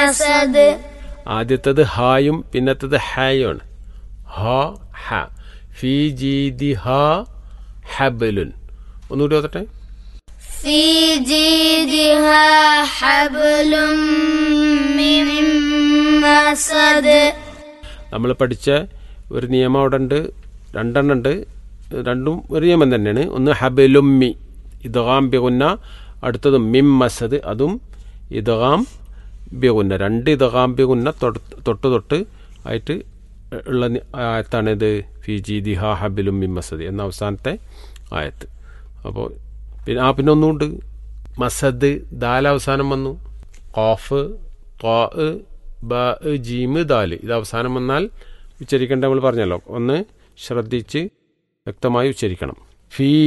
മസദ് ആദ്യത്തത് ഹായും പിന്നത്തത് ഹായുമാണ് ഹ ഹ ഫി ജീദി ഹ ഹബലുൻ ഒന്നുകൂടി ഓതട്ടെ في جيدها حبل من مسد നമ്മൾ പഠിച്ച ഒരു നിയമം അവിടെ ഉണ്ട് രണ്ടെണ്ണം ഉണ്ട് രണ്ടും ഒരു നിയമം തന്നെയാണ് ഒന്ന് ഹബലുമ്മി ഇദ്ഗാം ബിഗുന്ന അടുത്തത് മിം മസദ് അതും ഇദ്ഗാം ബിഗുന്ന രണ്ട് ഇദ്ഗാം ബിഗുന്ന തൊട്ട് തൊട്ട് തൊട്ട് ആയിട്ട് ഉള്ള നി- ആയത്താണ് ഇത് ഫി ജി ദിഹ ഹബിലും മിം മസദ് എന്ന അവസാനത്തെ ആയത്ത് അപ്പോൾ പിന്നെ ആ പിന്നെ ഒന്നുമുണ്ട് മസദ് ദാൽ അവസാനം വന്നു ഖാഫ് ത്വാ ബ ജീമ് ദാല് ഇത് അവസാനം വന്നാൽ ഉച്ചരിക്കേണ്ട നമ്മൾ പറഞ്ഞല്ലോ ഒന്ന് ശ്രദ്ധിച്ച് വ്യക്തമായി ഉച്ചരിക്കണം ഫീ